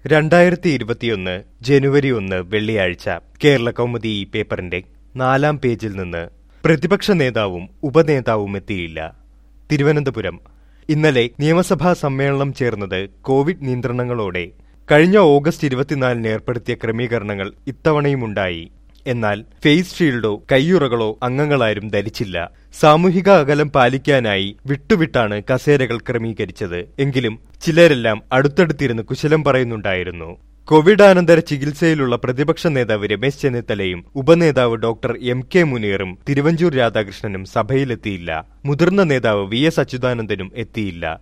രണ്ടായിരത്തി ഇരുപത്തിയൊന്ന് ജനുവരി ഒന്ന് വെള്ളിയാഴ്ച കേരള കൗമുദി ഈ പേപ്പറിന്റെ നാലാം പേജിൽ നിന്ന് പ്രതിപക്ഷ നേതാവും ഉപനേതാവും എത്തിയില്ല തിരുവനന്തപുരം ഇന്നലെ നിയമസഭാ സമ്മേളനം ചേർന്നത് കോവിഡ് നിയന്ത്രണങ്ങളോടെ കഴിഞ്ഞ ഓഗസ്റ്റ് ഇരുപത്തിനാലിന് ഏർപ്പെടുത്തിയ ക്രമീകരണങ്ങൾ ഇത്തവണയുമുണ്ടായി എന്നാൽ ഫേസ് ഷീൽഡോ കയ്യുറകളോ അംഗങ്ങളാരും ധരിച്ചില്ല സാമൂഹിക അകലം പാലിക്കാനായി വിട്ടുവിട്ടാണ് കസേരകൾ ക്രമീകരിച്ചത് എങ്കിലും ചിലരെല്ലാം അടുത്തടുത്തിരുന്ന് കുശലം പറയുന്നുണ്ടായിരുന്നു കോവിഡാനന്തര ചികിത്സയിലുള്ള പ്രതിപക്ഷ നേതാവ് രമേശ് ചെന്നിത്തലയും ഉപനേതാവ് ഡോക്ടർ എം കെ മുനീറും തിരുവഞ്ചൂർ രാധാകൃഷ്ണനും സഭയിലെത്തിയില്ല മുതിർന്ന നേതാവ് വി എസ് അച്യുതാനന്ദനും എത്തിയില്ല